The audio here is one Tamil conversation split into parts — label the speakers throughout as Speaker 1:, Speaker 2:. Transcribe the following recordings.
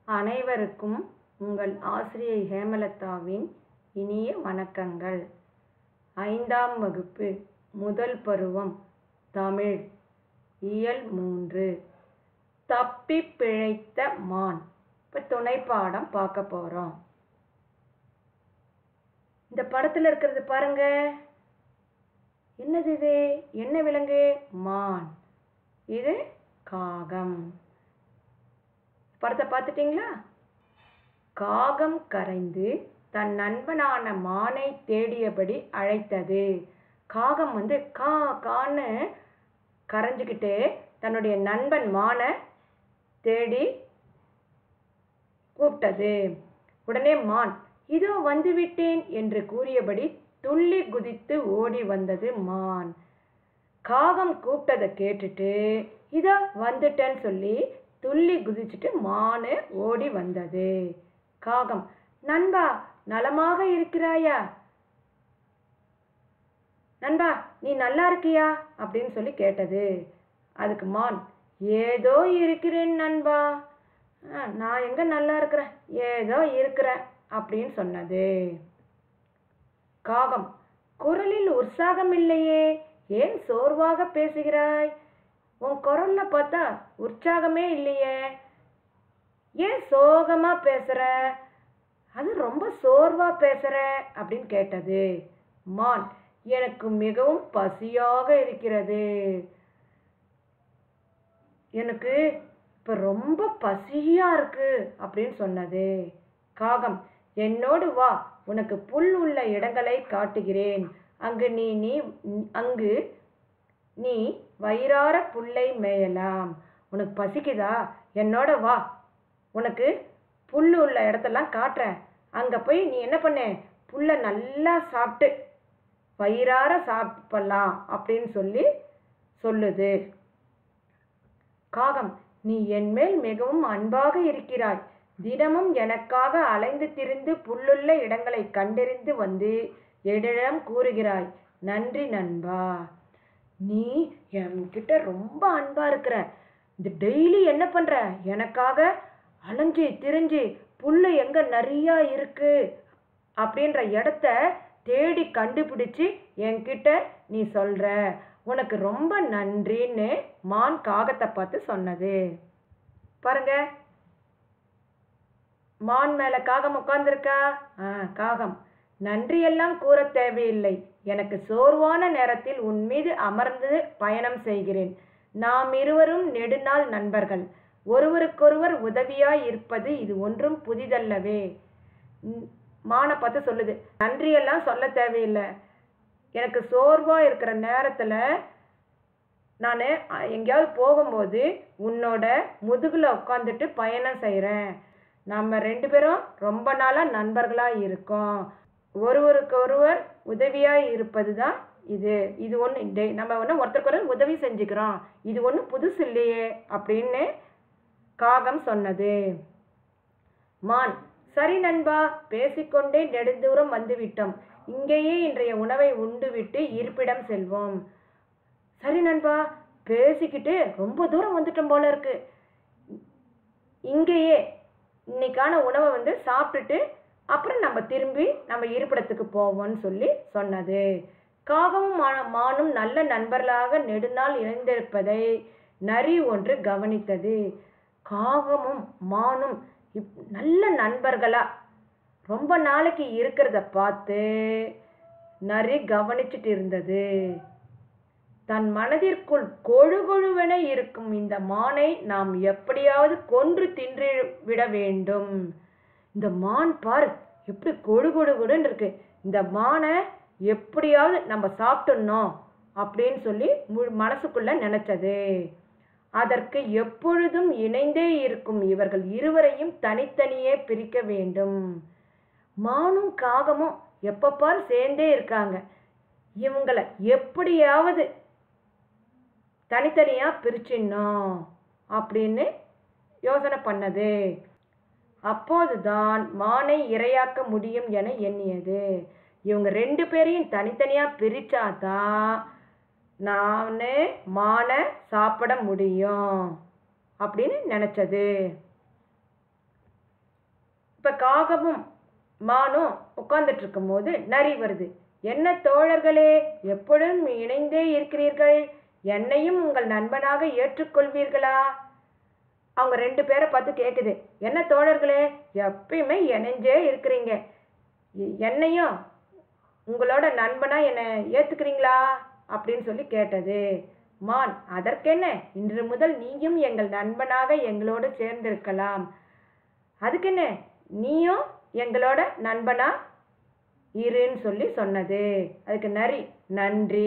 Speaker 1: அனைவருக்கும் உங்கள் ஆசிரியை ஹேமலதாவின் இனிய வணக்கங்கள் ஐந்தாம் வகுப்பு முதல் பருவம் தமிழ் இயல் மூன்று தப்பி பிழைத்த மான் இப்போ துணைப்பாடம் பார்க்க போகிறோம் இந்த படத்தில் இருக்கிறது பாருங்க என்னது இது என்ன விலங்கு மான் இது காகம் படத்தை பார்த்துட்டீங்களா காகம் கரைந்து தன் நண்பனான மானை தேடியபடி அழைத்தது காகம் வந்து கா கான்னு கரைஞ்சுக்கிட்டு தன்னுடைய நண்பன் மானை தேடி கூப்பிட்டது உடனே மான் இதோ வந்துவிட்டேன் என்று கூறியபடி துள்ளி குதித்து ஓடி வந்தது மான் காகம் கூப்பிட்டதை கேட்டுட்டு இதோ வந்துட்டேன்னு சொல்லி துள்ளி குதிச்சுட்டு மானு ஓடி வந்தது காகம் நண்பா நலமாக இருக்கிறாயா நண்பா நீ நல்லா இருக்கியா அப்படின்னு சொல்லி கேட்டது அதுக்கு மான் ஏதோ இருக்கிறேன் நண்பா "ஆ, நான் எங்க நல்லா இருக்கிறேன் ஏதோ இருக்கிறேன் அப்படின்னு சொன்னது காகம் குரலில் உற்சாகம் இல்லையே ஏன் சோர்வாக பேசுகிறாய் உன் குரல்ல பார்த்தா உற்சாகமே இல்லையே ஏன் சோகமா பேசுற அது ரொம்ப சோர்வா பேசுற அப்படின்னு கேட்டது மான் எனக்கு மிகவும் பசியாக இருக்கிறது எனக்கு இப்போ ரொம்ப பசியா இருக்கு அப்படின்னு சொன்னது காகம் என்னோடு வா உனக்கு புல் உள்ள இடங்களை காட்டுகிறேன் அங்கு நீ நீ அங்கு நீ வயிறார புல்லை மேயலாம் உனக்கு பசிக்குதா என்னோட வா உனக்கு புல் உள்ள இடத்தெல்லாம் காட்டுறேன் அங்கே போய் நீ என்ன பண்ணு புல்லை நல்லா சாப்பிட்டு வயிறார சாப்பிடலாம் அப்படின்னு சொல்லி சொல்லுது காகம் நீ என்மேல் மிகவும் அன்பாக இருக்கிறாய் தினமும் எனக்காக அலைந்து திரிந்து புல்லுள்ள இடங்களை கண்டறிந்து வந்து என்னிடம் கூறுகிறாய் நன்றி நண்பா நீ என்கிட்ட ரொம்ப அன்பா இருக்கிற இந்த டெய்லி என்ன பண்ற எனக்காக அலைஞ்சு திரிஞ்சு புல்லு எங்க நிறையா இருக்கு அப்படின்ற இடத்த தேடி கண்டுபிடிச்சு என்கிட்ட நீ சொல்ற உனக்கு ரொம்ப நன்றின்னு மான் காகத்தை பார்த்து சொன்னது பாருங்க மான் மேல காகம் உட்கார்ந்துருக்கா ஆ காகம் நன்றியெல்லாம் கூற தேவையில்லை எனக்கு சோர்வான நேரத்தில் உன் மீது அமர்ந்து பயணம் செய்கிறேன் நாம் இருவரும் நெடுநாள் நண்பர்கள் ஒருவருக்கொருவர் உதவியாய் இருப்பது இது ஒன்றும் புதிதல்லவே ம், மானை பார்த்து சொல்லுது நன்றியெல்லாம் சொல்ல தேவையில்லை எனக்கு சோர்வா இருக்கிற நேரத்துல நான் எங்கேயாவது போகும்போது உன்னோட முதுகுல உட்காந்துட்டு பயணம் செய்கிறேன் நம்ம ரெண்டு பேரும் ரொம்ப நாளாக நண்பர்களாக இருக்கோம் ஒருவருக்கு ஒருவர் உதவியாக இருப்பது தான் இது இது ஒன்று நம்ம ஒன்று ஒருத்தருக்கு ஒருவர் உதவி செஞ்சுக்கிறோம் இது ஒன்றும் புதுசு இல்லையே அப்படின்னு காகம் சொன்னது மான் சரி நண்பா பேசிக்கொண்டே நெடுந்தூரம் வந்துவிட்டோம் இங்கேயே இன்றைய உணவை உண்டுவிட்டு இருப்பிடம் செல்வோம் சரி நண்பா பேசிக்கிட்டு ரொம்ப தூரம் வந்துட்டோம் போல இருக்கு இங்கேயே இன்னைக்கான உணவை வந்து சாப்பிட்டுட்டு அப்புறம் நம்ம திரும்பி நம்ம இருப்பிடத்துக்கு போவோம்னு சொல்லி சொன்னது காகமும் மா- மானும் நல்ல நண்பர்களாக நெடுநாள் இணைந்திருப்பதை நரி ஒன்று கவனித்தது காகமும் மானும் இப் நல்ல நண்பர்களா ரொம்ப நாளைக்கு இருக்கிறத பார்த்து நரி கவனிச்சிட்டு இருந்தது தன் மனதிற்குள் கொழு கொழுவென இருக்கும் இந்த மானை நாம் எப்படியாவது கொன்று தின்று விட வேண்டும் இந்த மான் பார் எப்படி கொழு கொழு கொழுன்னு இருக்கு இந்த மானை எப்படியாவது நம்ம சாப்பிட்டுடணும் அப்படின்னு சொல்லி மு- மனசுக்குள்ள நினைச்சது அதற்கு எப்பொழுதும் இணைந்தே இருக்கும் இவர்கள் இருவரையும் தனித்தனியே பிரிக்க வேண்டும் மானும் காகமும் எப்ப பார் சேர்ந்தே இருக்காங்க இவங்களை எப்படியாவது தனித்தனியா பிரிச்சிடணும் அப்படின்னு யோசனை பண்ணது அப்போதுதான் மானை இரையாக்க முடியும் என எண்ணியது இவங்க ரெண்டு பேரையும் தனித்தனியா பிரிச்சாதான் நான் மானை சாப்பிட முடியும் அப்படின்னு நினைச்சது இப்போ காகமும் மானும் உட்கார்ந்துட்டு இருக்கும்போது நரி வருது என்ன தோழர்களே எப்பொழுதும் இணைந்தே இருக்கிறீர்கள் என்னையும் உங்கள் நண்பனாக ஏற்றுக்கொள்வீர்களா அவங்க ரெண்டு பேரை பார்த்து கேட்குது என்ன தோழர்களே எப்பயுமே இணைஞ்சே இருக்கிறீங்க எ- என்னையும் உங்களோட நண்பனா என்னை ஏத்துக்கிறீங்களா அப்படின்னு சொல்லி கேட்டது மான் அதற்கென்ன இன்று முதல் நீயும் எங்கள் நண்பனாக எங்களோடு சேர்ந்திருக்கலாம் அதுக்கென்ன நீயும் எங்களோட நண்பனா இருன்னு சொல்லி சொன்னது அதுக்கு நரி நன்றி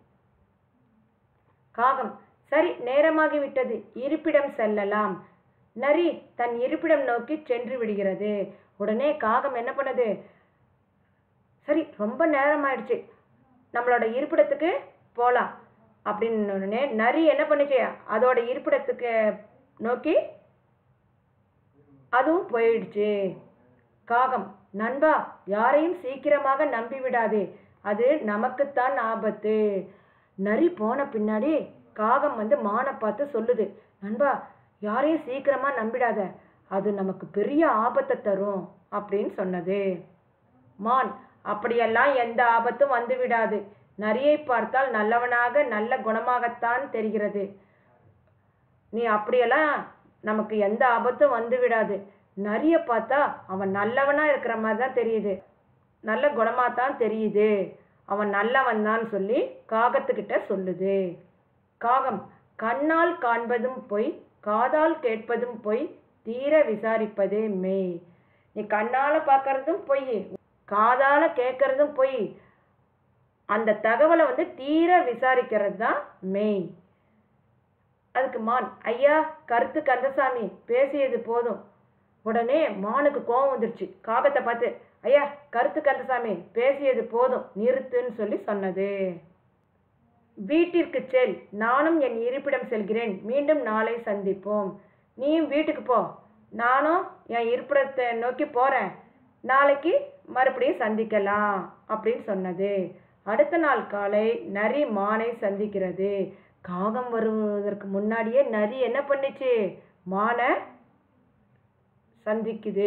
Speaker 1: காகம் சரி நேரமாகி விட்டது இருப்பிடம் செல்லலாம் நரி தன் இருப்பிடம் நோக்கி சென்று விடுகிறது உடனே காகம் என்ன பண்ணுது சரி ரொம்ப நேரம் ஆயிடுச்சு நம்மளோட இருப்பிடத்துக்கு போகலாம் அப்படின்னு உடனே நரி என்ன பண்ணுச்சு அதோட இருப்பிடத்துக்கு நோக்கி அதுவும் போயிடுச்சு காகம் நண்பா யாரையும் சீக்கிரமாக நம்பி விடாதே அது நமக்குத்தான் ஆபத்து நரி போன பின்னாடி காகம் வந்து மானை பார்த்து சொல்லுது நண்பா யாரையும் சீக்கிரமா நம்பிடாத அது நமக்கு பெரிய ஆபத்தை தரும் அப்படின்னு சொன்னது மான் அப்படியெல்லாம் எந்த ஆபத்தும் வந்து விடாது நரியை பார்த்தால் நல்லவனாக நல்ல குணமாகத்தான் தெரிகிறது நீ அப்படியெல்லாம் நமக்கு எந்த ஆபத்தும் வந்து விடாது நரிய பார்த்தா அவன் நல்லவனா இருக்கிற மாதிரி தான் தெரியுது நல்ல குணமா தான் தெரியுது அவன் நல்லவன் தான் சொல்லி காகத்துக்கிட்ட சொல்லுது காகம் கண்ணால் காண்பதும் பொய் காதால் கேட்பதும் பொய் தீர விசாரிப்பதே மெய் நீ கண்ணால பார்க்கறதும் பொய் காதால கேட்கறதும் பொய் அந்த தகவலை வந்து தீர விசாரிக்கிறது தான் மெய் அதுக்கு மான் ஐயா கருத்து கந்தசாமி பேசியது போதும் உடனே மானுக்கு கோபம் வந்துருச்சு காகத்தை பார்த்து ஐயா கருத்து கந்தசாமி பேசியது போதும் நிறுத்துன்னு சொல்லி சொன்னது வீட்டிற்கு செல் நானும் என் இருப்பிடம் செல்கிறேன் மீண்டும் நாளை சந்திப்போம் நீயும் வீட்டுக்கு போ நானும் என் இருப்பிடத்தை நோக்கி போறேன் நாளைக்கு மறுபடியும் சந்திக்கலாம் அப்படின்னு சொன்னது அடுத்த நாள் காலை நரி மானை சந்திக்கிறது காகம் வருவதற்கு முன்னாடியே நரி என்ன பண்ணுச்சு மானை சந்திக்குது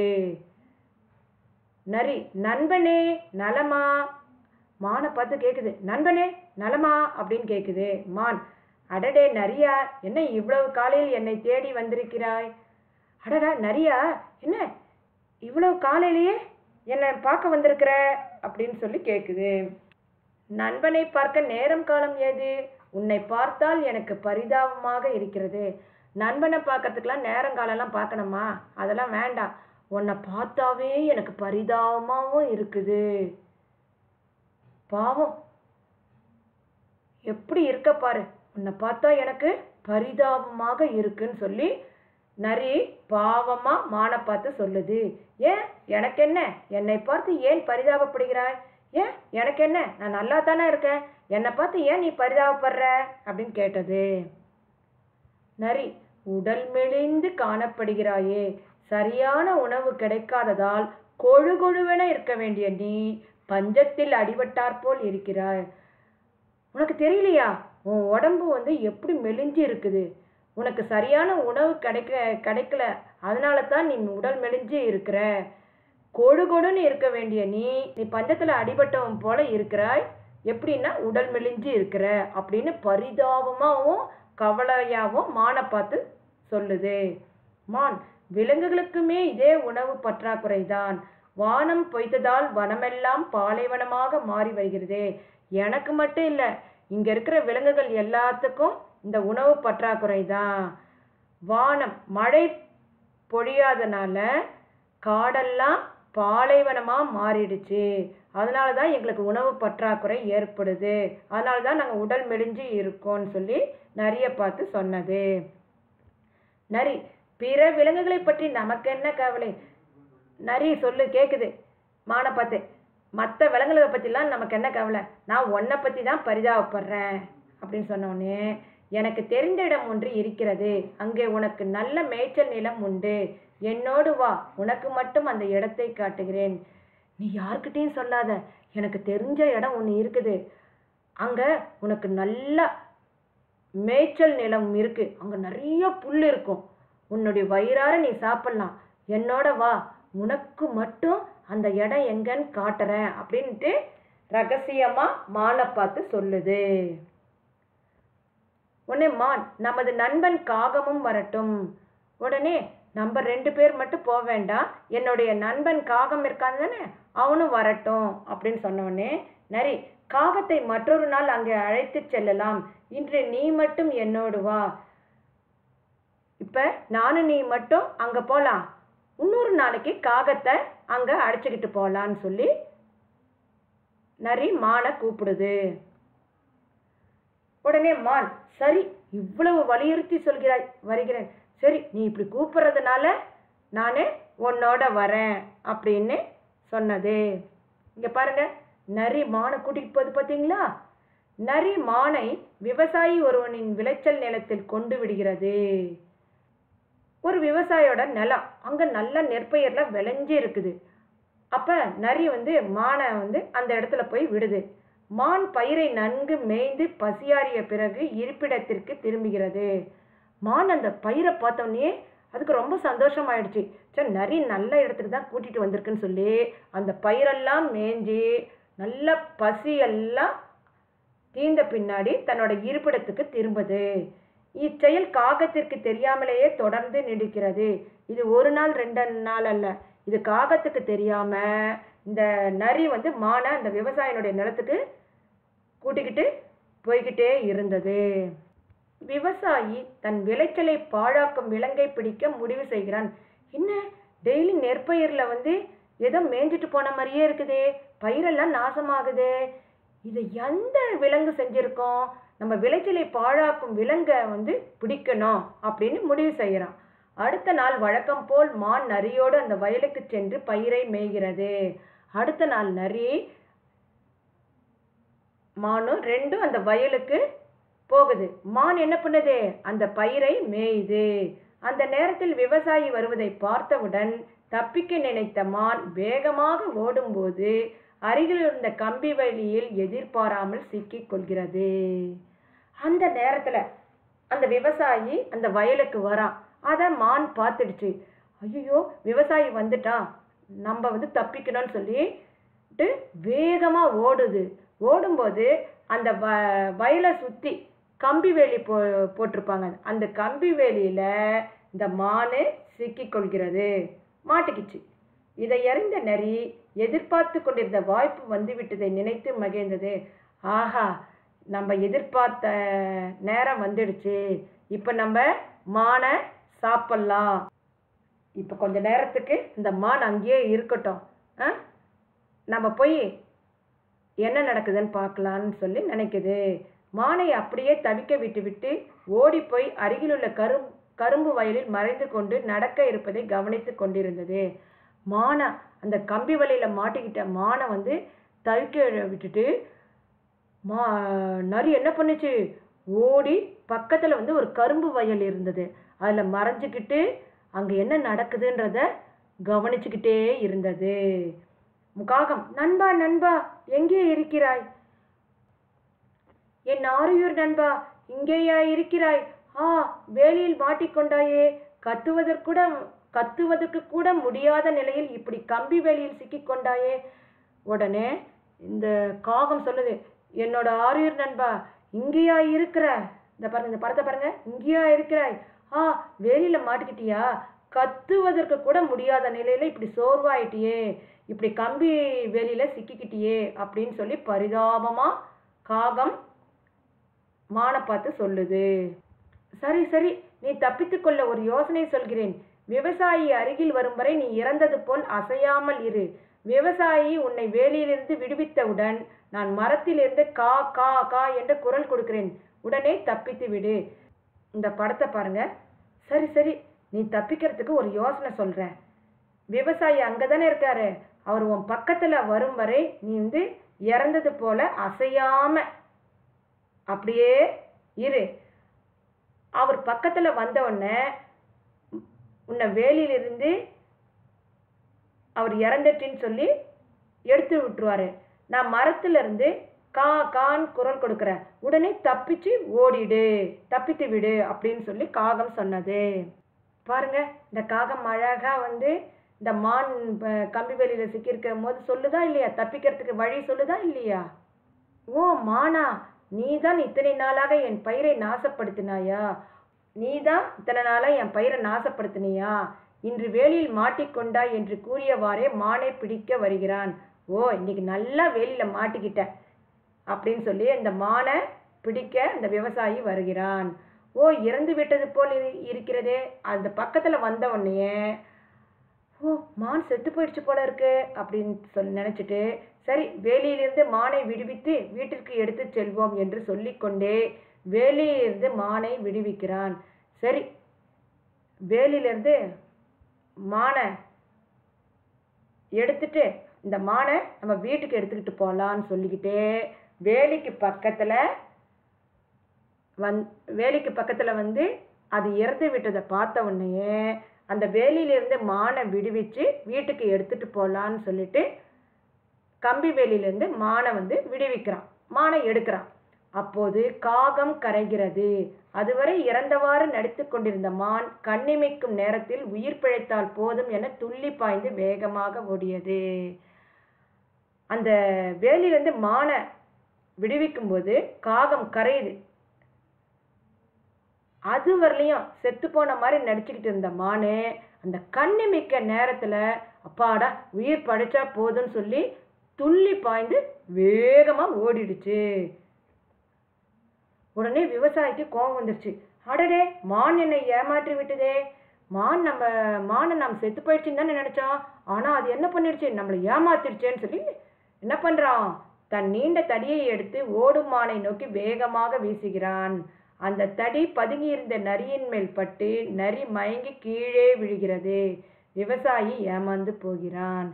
Speaker 1: நரி நண்பனே நலமா மானை பார்த்து கேட்குது நண்பனே நலமா அப்படின்னு கேட்குது மான் அடடே நரியா என்ன இவ்வளவு காலையில் என்னை தேடி வந்திருக்கிறாய் அடடா நரியா என்ன இவ்வளவு காலையிலேயே என்னை பார்க்க வந்திருக்கிற அப்படின்னு சொல்லி கேட்குது நண்பனை பார்க்க நேரம் காலம் ஏது உன்னை பார்த்தால் எனக்கு பரிதாபமாக இருக்கிறது நண்பனை பார்க்கறதுக்கெல்லாம் நேரம் காலம்லாம் பார்க்கணுமா அதெல்லாம் வேண்டாம் உன்னை பார்த்தாவே எனக்கு பரிதாபமாகவும் இருக்குது பாவம் எப்படி இருக்க பாரு உன்னை பார்த்தா எனக்கு பரிதாபமாக இருக்குன்னு சொல்லி நரி பாவமா மானை பார்த்து சொல்லுது ஏன் எனக்கு என்ன என்னை பார்த்து ஏன் பரிதாபப்படுகிறாய் ஏன் எனக்கு என்ன நான் நல்லா தானே இருக்கேன் என்னை பார்த்து ஏன் நீ பரிதாபப்படுற அப்படின்னு கேட்டது நரி உடல் மெலிந்து காணப்படுகிறாயே சரியான உணவு கிடைக்காததால் கொழு கொழுவென இருக்க வேண்டிய நீ பஞ்சத்தில் அடிபட்டாற்போல் இருக்கிறாய் உனக்கு தெரியலையா உன் உடம்பு வந்து எப்படி மெலிஞ்சு இருக்குது உனக்கு சரியான உணவு கிடைக்க கிடைக்கல அதனால தான் நீ உடல் மெலிஞ்சு இருக்கிற கொழு கொழுன்னு இருக்க வேண்டிய நீ நீ பஞ்சத்தில் அடிபட்டவன் போல இருக்கிறாய் எப்படின்னா உடல் மெலிஞ்சு இருக்கிற அப்படின்னு பரிதாபமாகவும் கவலையாகவும் மானை பார்த்து சொல்லுது மான் விலங்குகளுக்குமே இதே உணவு பற்றாக்குறை தான் வானம் பொய்த்ததால் வனமெல்லாம் பாலைவனமாக மாறி வருகிறதே எனக்கு மட்டும் இல்லை இங்க இருக்கிற விலங்குகள் எல்லாத்துக்கும் இந்த உணவு பற்றாக்குறை தான் வானம் மழை பொழியாதனால காடெல்லாம் பாலைவனமா மாறிடுச்சு அதனால தான் எங்களுக்கு உணவு பற்றாக்குறை ஏற்படுது அதனால தான் நாங்கள் உடல் மெலிஞ்சு இருக்கோம்னு சொல்லி நரியை பார்த்து சொன்னது நரி பிற விலங்குகளை பற்றி நமக்கு என்ன கவலை நரி சொல்லு கேட்குது மானை பார்த்து மற்ற விலங்குகளை பற்றிலாம் நமக்கு என்ன கவலை நான் உன்னை பற்றி தான் பரிதாபப்படுறேன் அப்படின்னு சொன்ன உடனே எனக்கு தெரிந்த இடம் ஒன்று இருக்கிறது அங்கே உனக்கு நல்ல மேய்ச்சல் நிலம் உண்டு என்னோடு வா உனக்கு மட்டும் அந்த இடத்தை காட்டுகிறேன் நீ யார்கிட்டயும் சொல்லாத எனக்கு தெரிஞ்ச இடம் ஒன்று இருக்குது அங்கே உனக்கு நல்ல மேய்ச்சல் நிலம் இருக்கு அங்கே நிறைய புல் இருக்கும் உன்னுடைய வயிறார நீ சாப்பிடலாம் என்னோட வா உனக்கு மட்டும் அந்த இடம் எங்கன்னு காட்டுறேன் அப்படின்ட்டு ரகசியமா மானை பார்த்து சொல்லுது உடனே மான் நமது நண்பன் காகமும் வரட்டும் உடனே நம்ம ரெண்டு பேர் மட்டும் போக வேண்டாம் என்னுடைய நண்பன் காகம் இருக்கான் தானே அவனும் வரட்டும் அப்படின்னு சொன்ன உடனே நரி காகத்தை மற்றொரு நாள் அங்கே அழைத்து செல்லலாம் இன்று நீ மட்டும் என்னோடு வா இப்ப நானும் நீ மட்டும் அங்க போலாம் இன்னொரு நாளைக்கு காகத்தை அங்க அழைச்சிக்கிட்டு போலான்னு சொல்லி நரி மானை கூப்பிடுது உடனே மான் சரி இவ்வளவு வலியுறுத்தி சொல்கிறாய் வருகிறேன் சரி நீ இப்படி கூப்பிடுறதுனால நான் உன்னோட வரேன் அப்படின்னு சொன்னது இங்க பாருங்க நரி மானை கூட்டிட்டு போகுது பார்த்தீங்களா நரி மானை விவசாயி ஒருவனின் விளைச்சல் நிலத்தில் கொண்டு விடுகிறது ஒரு விவசாயியோட நிலம் அங்க நல்ல நெற்பயிர்ல விளைஞ்சு இருக்குது அப்ப நரி வந்து மானை வந்து அந்த இடத்துல போய் விடுது மான் பயிரை நன்கு மேய்ந்து பசியாறிய பிறகு இருப்பிடத்திற்கு திரும்புகிறது மான் அந்த பயிரை பார்த்தோன்னே அதுக்கு ரொம்ப சந்தோஷமாயிடுச்சு சரி நரி நல்ல இடத்துக்கு தான் கூட்டிட்டு வந்திருக்குன்னு சொல்லி அந்த பயிரெல்லாம் மேய்ஞ்சி நல்ல பசி எல்லாம் தீர்ந்த பின்னாடி தன்னோட இருப்பிடத்துக்கு திரும்புது இச்செயல் காகத்திற்கு தெரியாமலேயே தொடர்ந்து நீடிக்கிறது இது ஒரு நாள் ரெண்டு நாள் அல்ல இது காகத்துக்கு தெரியாம இந்த நரி வந்து மானை அந்த விவசாயினுடைய நிலத்துக்கு கூட்டிக்கிட்டு போய்கிட்டே இருந்தது விவசாயி தன் விளைச்சலை பாழாக்கும் விலங்கை பிடிக்க முடிவு செய்கிறான் என்ன டெய்லி நெற்பயிர்ல வந்து ஏதோ மேய்ஞ்சிட்டு போன மாதிரியே இருக்குதே பயிரெல்லாம் நாசமாகுதே இதை எந்த விலங்கு செஞ்சிருக்கோம் நம்ம விளைச்சலை பாழாக்கும் விலங்கை வந்து பிடிக்கணும் அப்படின்னு முடிவு செய்கிறான் அடுத்த நாள் வழக்கம் போல் மான் நரியோடு அந்த வயலுக்கு சென்று பயிரை மேய்கிறது அடுத்த நாள் நரி மானும் ரெண்டும் அந்த வயலுக்கு போகுது மான் என்ன பண்ணுது அந்த பயிரை மேயுது அந்த நேரத்தில் விவசாயி வருவதை பார்த்தவுடன் தப்பிக்க நினைத்த மான் வேகமாக ஓடும்போது அருகில் இருந்த கம்பி வழியில் எதிர்பாராமல் சிக்கிக் கொள்கிறது அந்த நேரத்துல அந்த விவசாயி அந்த வயலுக்கு வரான் அதை மான் பார்த்துடுச்சு ஐயோ விவசாயி வந்துட்டான் நம்ம வந்து தப்பிக்கணும்னு சொல்லிட்டு வேகமா ஓடுது ஓடும்போது அந்த வ வயலை சுத்தி கம்பி வேலி போ போட்டிருப்பாங்க அந்த கம்பி வேலியில இந்த மானு சிக்கிக் கொள்கிறது மாட்டிக்கிச்சு இதை அறிந்த நரி எதிர்பார்த்து கொண்டிருந்த வாய்ப்பு வந்துவிட்டதை நினைத்து மகிழ்ந்தது ஆஹா நம்ம எதிர்பார்த்த நேரம் வந்துடுச்சு இப்போ நம்ம மானை சாப்பிட்லாம் இப்போ கொஞ்ச நேரத்துக்கு இந்த மான் அங்கேயே இருக்கட்டும் ஆ நம்ம போய் என்ன நடக்குதுன்னு பார்க்கலான்னு சொல்லி நினைக்குது மானை அப்படியே தவிக்க விட்டுவிட்டு ஓடி போய் அருகிலுள்ள கரும் கரும்பு வயலில் மறைந்து கொண்டு நடக்க இருப்பதை கவனித்து கொண்டிருந்தது மானை அந்த கம்பி வலையில மாட்டிக்கிட்ட மானை வந்து தவிக்க விட்டுட்டு மா நரி என்ன பண்ணுச்சு ஓடி பக்கத்துல வந்து ஒரு கரும்பு வயல் இருந்தது அதுல மறைஞ்சுக்கிட்டு அங்க என்ன நடக்குதுன்றத கவனிச்சுக்கிட்டே இருந்தது காகம் நண்பா நண்பா எங்கே இருக்கிறாய் என் ஆரியூர் நண்பா இங்கேயா இருக்கிறாய் ஆ வேலியில் மாட்டிக்கொண்டாயே கத்துவதற்கூட கத்துவதற்கு கூட முடியாத நிலையில் இப்படி கம்பி வேலியில் சிக்கிக்கொண்டாயே உடனே இந்த காகம் சொல்லுது என்னோட ஆரியூர் நண்பா இங்கேயா இருக்கிற இந்த பாருங்க இந்த படத்தை பாருங்க இங்கேயா இருக்கிறாய் ஆ வேலியில மாட்டிக்கிட்டியா கத்துவதற்கு கூட முடியாத நிலையில இப்படி சோர்வாயிட்டியே இப்படி கம்பி வேலியில சிக்கிக்கிட்டியே அப்படின்னு சொல்லி பரிதாபமா காகம் மானை பார்த்து சொல்லுது சரி சரி நீ தப்பித்துக் கொள்ள ஒரு யோசனை சொல்கிறேன் விவசாயி அருகில் வரும் வரை நீ இறந்தது போல் அசையாமல் இரு விவசாயி உன்னை வேலியிலிருந்து விடுவித்தவுடன் நான் மரத்திலிருந்து கா கா கா என்று குரல் கொடுக்கிறேன் உடனே தப்பித்து விடு இந்த படத்தை பாருங்க சரி சரி நீ தப்பிக்கிறதுக்கு ஒரு யோசனை சொல்றேன் விவசாயி அங்கதானே இருக்காரு அவர் உன் பக்கத்துல வரும் வரை நீ வந்து இறந்தது போல அசையாம அப்படியே இரு அவர் பக்கத்துல வந்த உடனே உன்னை வேலியிலிருந்து அவர் இறந்துட்டுன்னு சொல்லி எடுத்து விட்டுருவாரு நான் மரத்துல இருந்து கா கான் குரல் கொடுக்குறேன் உடனே தப்பிச்சு ஓடிடு தப்பித்து விடு அப்படின்னு சொல்லி காகம் சொன்னது பாருங்க இந்த காகம் அழகா வந்து இந்த மான் ப- கம்பி வேலியில் சிக்கியிருக்கிற போது சொல்லுதா இல்லையா தப்பிக்கிறதுக்கு வழி சொல்லுதா இல்லையா ஓ மானா நீதான் இத்தனை நாளாக என் பயிரை நாசப்படுத்தினாயா நீதான் இத்தனை நாளாக என் பயிரை நாசப்படுத்தினியா இன்று வேலியில் மாட்டிக்கொண்டாய் என்று கூறியவாறே மானை பிடிக்க வருகிறான் ஓ இன்னைக்கு நல்லா வேலியில் மாட்டிக்கிட்டேன் அப்படின்னு சொல்லி அந்த மானை பிடிக்க அந்த விவசாயி வருகிறான் ஓ இறந்து விட்டது போல் இரு- இருக்கிறதே அந்த பக்கத்தில் வந்த உடனேயே ஓ மான் செத்து போயிடுச்சு போல இருக்கு அப்படின்னு சொல்லி நினச்சிட்டு சரி வேலியிலிருந்து மானை விடுவித்து வீட்டிற்கு எடுத்து செல்வோம் என்று சொல்லிக்கொண்டே வேலியிலிருந்து மானை விடுவிக்கிறான் சரி வேலியிலிருந்து மானை எடுத்துட்டு இந்த மானை நம்ம வீட்டுக்கு எடுத்துக்கிட்டு போகலான்னு சொல்லிக்கிட்டே வேலிக்கு பக்கத்தில் வந் வேலிக்கு பக்கத்தில் வந்து அது இறந்து விட்டதை பார்த்த உடனேயே அந்த வேலியிலிருந்து மானை விடுவிச்சு வீட்டுக்கு எடுத்துட்டு போகலான்னு சொல்லிட்டு கம்பி வேலியிலேருந்து மானை வந்து விடுவிக்கிறான் மானை எடுக்கிறான் அப்போது காகம் கரைகிறது அதுவரை இறந்தவாறு நடித்து கொண்டிருந்த மான் கண்ணிமைக்கும் நேரத்தில் உயிர் பிழைத்தால் போதும் என துள்ளி பாய்ந்து வேகமாக ஓடியது அந்த வேலியிலேருந்து மானை விடுவிக்கும்போது காகம் கரையுது அது வரலையும் செத்து போன மாதிரி நடிச்சுக்கிட்டு இருந்த மானு அந்த கண்ணிமிக்க நேரத்தில் அப்பாடா உயிர் படைச்சா போதும்னு சொல்லி துள்ளி பாய்ந்து வேகமாக ஓடிடுச்சு உடனே விவசாயிக்கு கோபம் வந்துருச்சு அடடே மான் என்னை ஏமாற்றி விட்டதே மான் நம்ம மானை நாம் செத்து போயிடுச்சுன்னு தானே நினச்சோம் ஆனால் அது என்ன பண்ணிடுச்சு நம்மளை ஏமாத்திடுச்சேன்னு சொல்லி என்ன பண்ணுறான் தன் நீண்ட தடியை எடுத்து ஓடும் மானை நோக்கி வேகமாக வீசுகிறான் அந்த தடி பதுங்கியிருந்த நரியின் மேல் பட்டு நரி மயங்கி கீழே விழுகிறது விவசாயி ஏமாந்து போகிறான்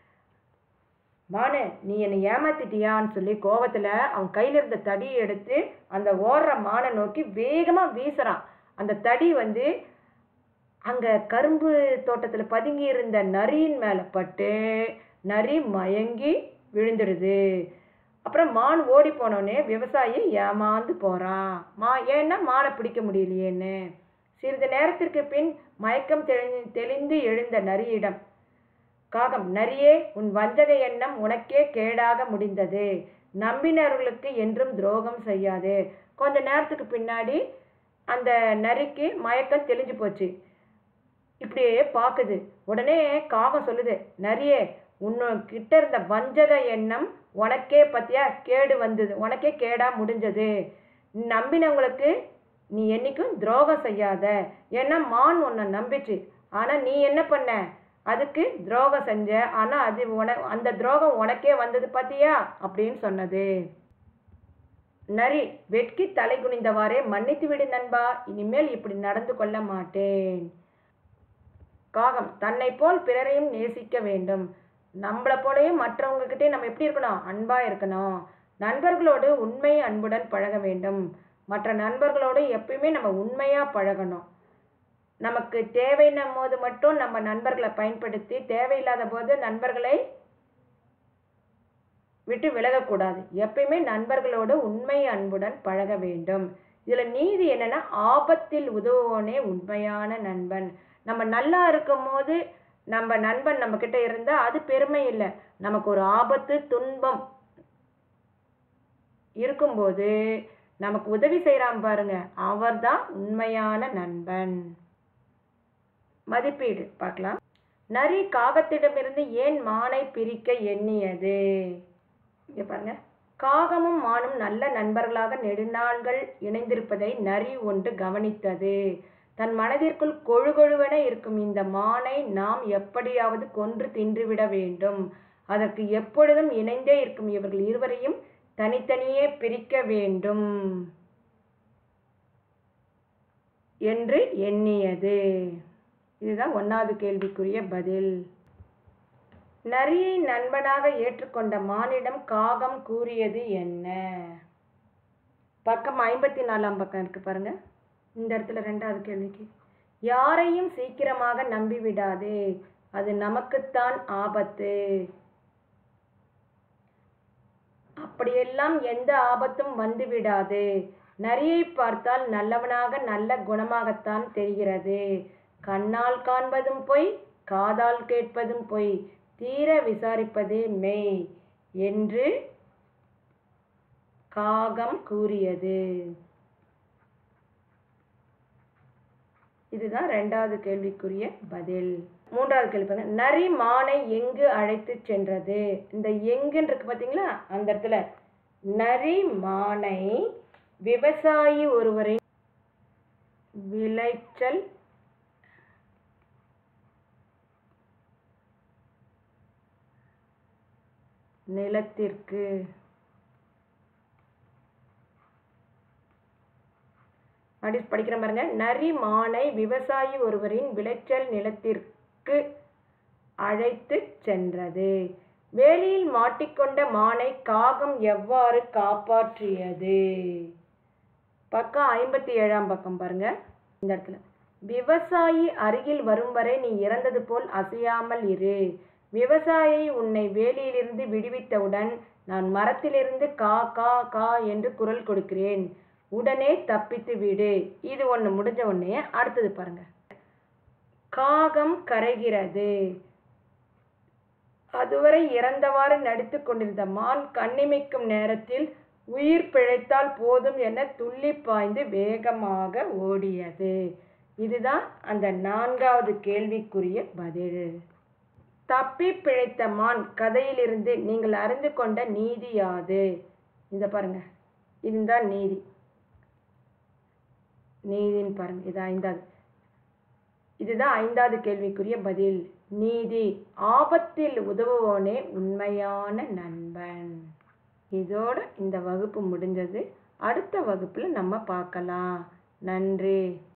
Speaker 1: மானு நீ என்னை ஏமாத்திட்டியான்னு சொல்லி கோவத்துல அவன் கையில இருந்த தடியை எடுத்து அந்த ஓடுற மானை நோக்கி வேகமா வீசுறான் அந்த தடி வந்து அங்க கரும்பு தோட்டத்துல பதுங்கி இருந்த நரியின் மேல பட்டு நரி மயங்கி விழுந்துடுது அப்புறம் மான் ஓடி போனோடனே விவசாயி ஏமாந்து போறான் மா ஏன்னா மானை பிடிக்க முடியலையேன்னு சிறிது நேரத்திற்கு பின் மயக்கம் தெளி தெளிந்து எழுந்த நரியிடம் காகம் நரியே உன் வஞ்சக எண்ணம் உனக்கே கேடாக முடிந்தது நம்பினவர்களுக்கு என்றும் துரோகம் செய்யாது கொஞ்ச நேரத்துக்கு பின்னாடி அந்த நரிக்கு மயக்கம் தெளிஞ்சு போச்சு இப்படியே பார்க்குது உடனே காகம் சொல்லுது நரியே உன்கிட்ட இருந்த வஞ்சக எண்ணம் உனக்கே பத்தியா கேடு வந்தது உனக்கே கேடா முடிஞ்சது நம்பினவங்களுக்கு நீ என்னைக்கும் துரோகம் செய்யாத ஏன்னா மான் உன்னை நம்பிச்சு ஆனா நீ என்ன பண்ண அதுக்கு துரோகம் செஞ்ச ஆனா அது உன அந்த துரோகம் உனக்கே வந்தது பாத்தியா அப்படின்னு சொன்னது நரி வெட்கி தலை குனிந்தவாறே மன்னித்து விடு நண்பா இனிமேல் இப்படி நடந்து கொள்ள மாட்டேன் காகம் தன்னை போல் பிறரையும் நேசிக்க வேண்டும் நம்மளை போலயும் மற்றவங்ககிட்டே நம்ம எப்படி இருக்கணும் அன்பா இருக்கணும் நண்பர்களோடு உண்மை அன்புடன் பழக வேண்டும் மற்ற நண்பர்களோடு எப்பயுமே நம்ம உண்மையா பழகணும் நமக்கு தேவைன்னும் போது மட்டும் நம்ம நண்பர்களை பயன்படுத்தி தேவையில்லாத போது நண்பர்களை விட்டு விலகக்கூடாது எப்பயுமே நண்பர்களோடு உண்மை அன்புடன் பழக வேண்டும் இதுல நீதி என்னன்னா ஆபத்தில் உதவுவோனே உண்மையான நண்பன் நம்ம நல்லா இருக்கும் போது நம்ம நண்பன் நம்ம கிட்ட இருந்தா அது பெருமை இல்லை நமக்கு ஒரு ஆபத்து துன்பம் இருக்கும்போது நமக்கு உதவி செய்கிறான் பாருங்க அவர்தான் உண்மையான நண்பன் மதிப்பீடு பார்க்கலாம் நரி காகத்திடமிருந்து ஏன் மானை பிரிக்க எண்ணியது இங்க பாருங்க காகமும் மானும் நல்ல நண்பர்களாக நெடுநாள்கள் இணைந்திருப்பதை நரி ஒன்று கவனித்தது தன் மனதிற்குள் கொழுகொழுவென இருக்கும் இந்த மானை நாம் எப்படியாவது கொன்று தின்றுவிட வேண்டும் அதற்கு எப்பொழுதும் இணைந்தே இருக்கும் இவர்கள் இருவரையும் தனித்தனியே பிரிக்க வேண்டும் என்று எண்ணியது இதுதான் ஒன்றாவது கேள்விக்குரிய பதில் நரியை நண்பனாக ஏற்றுக்கொண்ட மானிடம் காகம் கூறியது என்ன பக்கம் ஐம்பத்தி நாலாம் பக்கம் இருக்கு பாருங்க இந்த இடத்துல ரெண்டாவது கேள்விக்கு யாரையும் சீக்கிரமாக நம்பிவிடாதே அது நமக்குத்தான் ஆபத்து அப்படியெல்லாம் எந்த ஆபத்தும் வந்து விடாது நரியை பார்த்தால் நல்லவனாக நல்ல குணமாகத்தான் தெரிகிறது கண்ணால் காண்பதும் பொய் காதால் கேட்பதும் பொய் தீர விசாரிப்பதே மெய் என்று காகம் கூறியது இதுதான் ரெண்டாவது கேள்விக்குரிய பதில் மூன்றாவது கேள்வி பாருங்க நரி மானை எங்கு அழைத்து சென்றது இந்த எங்குன்னு இருக்கு பார்த்தீங்களா அந்த இடத்துல நரி மானை விவசாயி ஒருவரின் விளைச்சல் நிலத்திற்கு அப்படி படிக்கிற பாருங்க நரி மானை விவசாயி ஒருவரின் விளைச்சல் நிலத்திற்கு அழைத்து சென்றது வேலியில் மாட்டிக்கொண்ட மானை காகம் எவ்வாறு காப்பாற்றியது பக்கம் ஐம்பத்தி ஏழாம் பக்கம் பாருங்க இந்த இடத்துல விவசாயி அருகில் வரும் வரை நீ இறந்தது போல் அசையாமல் இரு விவசாயி உன்னை வேலியிலிருந்து விடுவித்தவுடன் நான் மரத்திலிருந்து கா கா கா என்று குரல் கொடுக்கிறேன் உடனே தப்பித்து விடு இது ஒன்று முடிஞ்ச உடனே அடுத்தது பாருங்க காகம் கரைகிறது அதுவரை இறந்தவாறு நடித்து கொண்டிருந்த மான் கண்ணிமைக்கும் நேரத்தில் உயிர் பிழைத்தால் போதும் என துள்ளி பாய்ந்து வேகமாக ஓடியது இதுதான் அந்த நான்காவது கேள்விக்குரிய பதில் தப்பி பிழைத்த மான் கதையிலிருந்து நீங்கள் அறிந்து கொண்ட நீதி யாது இந்த பாருங்க இதுதான் நீதி நீதின்னு பாருங்க இது ஐந்தாவது இதுதான் ஐந்தாவது கேள்விக்குரிய பதில் நீதி ஆபத்தில் உதவுவோனே உண்மையான நண்பன் இதோட இந்த வகுப்பு முடிஞ்சது அடுத்த வகுப்புல நம்ம பார்க்கலாம் நன்றி